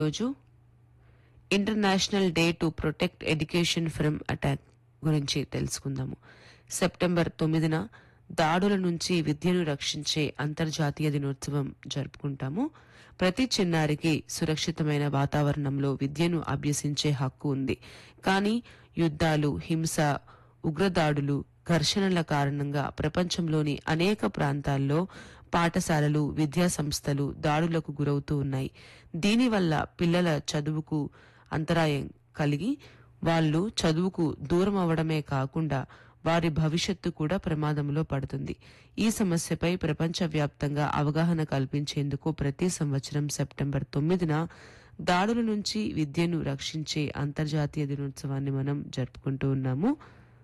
రోజు international day to protect education from attack గురించి తెలుసుకుందాము సెప్టెంబర్ తొమ్మిదిన దాడుల నుంచి విద్యను రక్షించే అంతర్జాతీయ దినోత్సవం జరుపుకుంటాము ప్రతి చిన్నారికి సురక్షితమైన వాతావరణంలో విద్యను అభ్యసించే హక్కు ఉంది కానీ యుద్ధాలు హింస ఉగ్రదాడులు ఘర్షణల కారణంగా ప్రపంచంలోని అనేక ప్రాంతాల్లో పాఠశాలలు విద్యా సంస్థలు దాడులకు గురవుతూ ఉన్నాయి దీనివల్ల పిల్లల చదువుకు అంతరాయం కలిగి వాళ్ళు చదువుకు దూరం అవడమే కాకుండా వారి భవిష్యత్తు కూడా ప్రమాదంలో పడుతుంది ఈ సమస్యపై ప్రపంచవ్యాప్తంగా అవగాహన కల్పించేందుకు ప్రతి సంవత్సరం సెప్టెంబర్ తొమ్మిదిన దాడుల నుంచి విద్యను రక్షించే అంతర్జాతీయ దినోత్సవాన్ని మనం జరుపుకుంటూ ఉన్నాము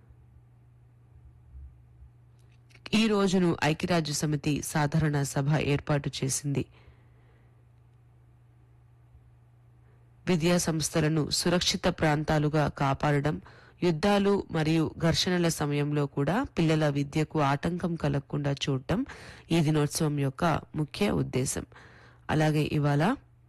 ఈ రోజును ఐక్యరాజ్య సమితి సాధారణ సభ ఏర్పాటు చేసింది విద్యా సంస్థలను సురక్షిత ప్రాంతాలుగా కాపాడడం యుద్ధాలు మరియు ఘర్షణల సమయంలో కూడా పిల్లల విద్యకు ఆటంకం కలగకుండా చూడటం ఈ దినోత్సవం యొక్క ముఖ్య ఉద్దేశం అలాగే ఇవాళ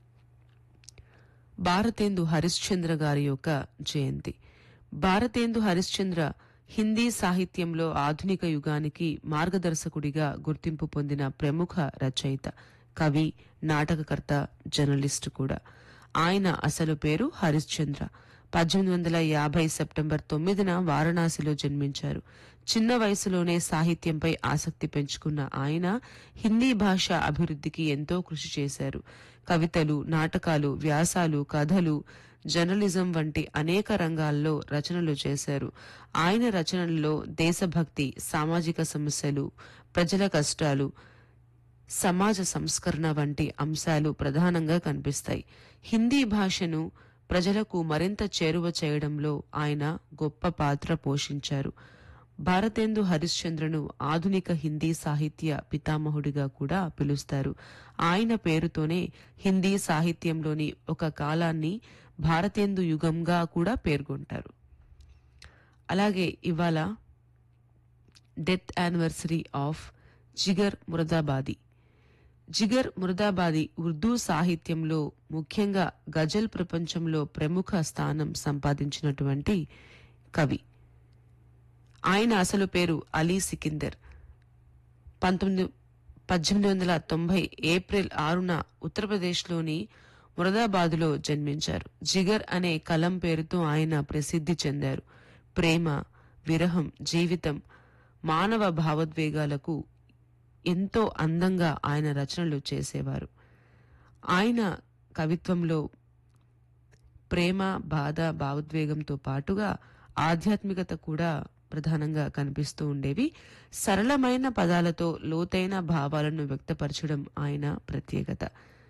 భారతేందు హరిశ్చంద్ర గారి యొక్క జయంతి భారతేందు హరిశ్చంద్ర హిందీ సాహిత్యంలో ఆధునిక యుగానికి మార్గదర్శకుడిగా గుర్తింపు పొందిన ప్రముఖ రచయిత కవి నాటకకర్త జర్నలిస్టు కూడా ఆయన అసలు పేరు హరిశ్చంద్ర పద్దెనిమిది వందల యాభై సెప్టెంబర్ తొమ్మిదిన వారణాసిలో జన్మించారు చిన్న వయసులోనే సాహిత్యంపై ఆసక్తి పెంచుకున్న ఆయన హిందీ భాష అభివృద్ధికి ఎంతో కృషి చేశారు కవితలు నాటకాలు వ్యాసాలు కథలు జర్నలిజం వంటి అనేక రంగాల్లో రచనలు చేశారు ఆయన రచనల్లో దేశభక్తి సామాజిక సమస్యలు ప్రజల కష్టాలు సమాజ సంస్కరణ వంటి అంశాలు ప్రధానంగా కనిపిస్తాయి హిందీ భాషను ప్రజలకు మరింత చేరువ చేయడంలో ఆయన గొప్ప పాత్ర పోషించారు భారతేందు హరిశ్చంద్రను ఆధునిక హిందీ సాహిత్య పితామహుడిగా కూడా పిలుస్తారు ఆయన పేరుతోనే హిందీ సాహిత్యంలోని ఒక కాలాన్ని భారతేందు యుగంగా కూడా పేర్కొంటారు అలాగే ఇవాళ death anniversary of Jigar Moradabadi Jigar Moradabadi Urdu సాహిత్యంలో ముఖ్యంగా గజల్ ప్రపంచంలో ప్రముఖ స్థానం సంపాదించినటువంటి కవి ఆయన అసలు పేరు అలీ సికిందర్ పంతొమ్మిది పద్దెనిమిది వందల తొంభై ఏప్రిల్ ఆరున ఉత్తరప్రదేశ్లోని మురదాబాదులో జన్మించారు జిగర్ అనే కలం పేరుతో ఆయన ప్రసిద్ధి చెందారు ప్రేమ విరహం జీవితం మానవ భావోద్వేగాలకు ఎంతో అందంగా ఆయన రచనలు చేసేవారు ఆయన కవిత్వంలో ప్రేమ బాధ భావోద్వేగంతో పాటుగా ఆధ్యాత్మికత కూడా ప్రధానంగా కనిపిస్తూ ఉండేవి సరళమైన పదాలతో లోతైన భావాలను వ్యక్తపరచడం ఆయన ప్రత్యేకత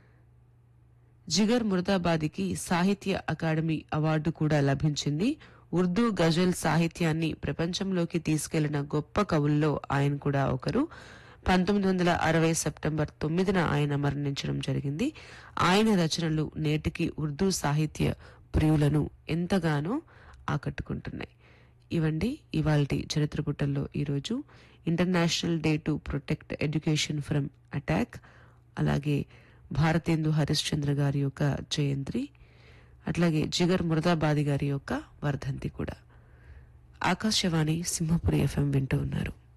జిగర్ మురదాబాదికి సాహిత్య అకాడమీ అవార్డు కూడా లభించింది ఉర్దూ గజల్ సాహిత్యాన్ని ప్రపంచంలోకి తీసుకెళ్లిన గొప్ప కవుల్లో ఆయన కూడా ఒకరు పంతొమ్మిది వందల అరవై సెప్టెంబర్ తొమ్మిదిన ఆయన మరణించడం జరిగింది ఆయన రచనలు నేటికి ఉర్దూ సాహిత్య ప్రియులను ఎంతగానో ఆకట్టుకుంటున్నాయి ఇవండి ఇవాల్టి చరిత్ర పుటల్లో ఈరోజు international day to protect education from attack అలాగే భారతేందు హరిశ్చంద్ర గారి యొక్క జయంతి అట్లాగే జిగర్ మురదాబాది గారి యొక్క వర్ధంతి కూడా ఆకాశవాణి సింహపురి ఎఫ్ఎం వింటూ ఉన్నారు